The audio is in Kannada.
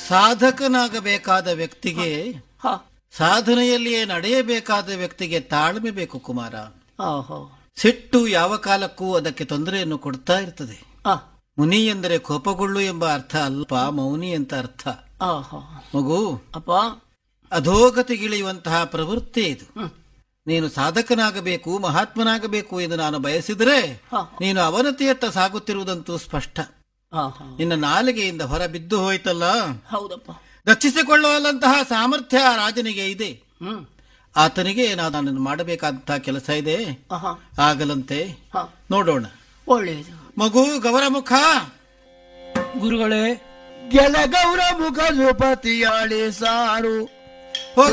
ಸಾಧಕನಾಗಬೇಕಾದ ವ್ಯಕ್ತಿಗೆ ಹ ಸಾಧನೆಯಲ್ಲಿಯೇ ನಡೆಯಬೇಕಾದ ವ್ಯಕ್ತಿಗೆ ತಾಳ್ಮೆ ಬೇಕು ಕುಮಾರ ಓಹೋ ಸಿಟ್ಟು ಯಾವ ಕಾಲಕ್ಕೂ ಅದಕ್ಕೆ ತೊಂದರೆಯನ್ನು ಕೊಡ್ತಾ ಇರ್ತದೆ ಆ ಮುನಿ ಎಂದರೆ ಕೋಪಗೊಳ್ಳು ಎಂಬ ಅರ್ಥ ಅಲ್ಪ ಮೌನಿ ಅಂತ ಅರ್ಥ ಓಹೋ ಮಗು ಅಪ್ಪ ಅಧೋಗತಿಗಿಳಿಯುವಂತಹ ಪ್ರವೃತ್ತಿ ಇದು ಹ್ಮ್. ನೀನು ಸಾಧಕನಾಗಬೇಕು ಮಹಾತ್ಮನಾಗಬೇಕು ಎಂದು ನಾನು ಬಯಸಿದರೆ ಹ. ನೀನು ಅವನತಿಯತ್ತ ಸಾಗುತ್ತಿರುವುದಂತೂ ಸ್ಪಷ್ಟ ಆಹಾ. ನಿನ್ನ ನಾಲಿಗೆಯಿಂದ ಹೊರ ಬಿದ್ದು ಹೋಯ್ತಲ್ಲ ಹೌದಪ್ಪ ರಕ್ಷಿಸಿಕೊಳ್ಳುವಂತಹ ಸಾಮರ್ಥ್ಯ ಆ ರಾಜನಿಗೆ ಇದೆ ಹ್ಮ್ ಆತನಿಗೆ ನಾನು ಮಾಡಬೇಕಾದಂತಹ ಕೆಲಸ ಇದೆ ಆಹಾ ಆಗಲಂತೆ ಹ ನೋಡೋಣ ಒಳ್ಳೆಯದು ಮಗು ಗೌರಮುಖ ಗುರುಗಳೇ ಗೆಲ ಗೌರ ಮುಖ ಸುಪತಿಯಾಳಿ ಸಾರು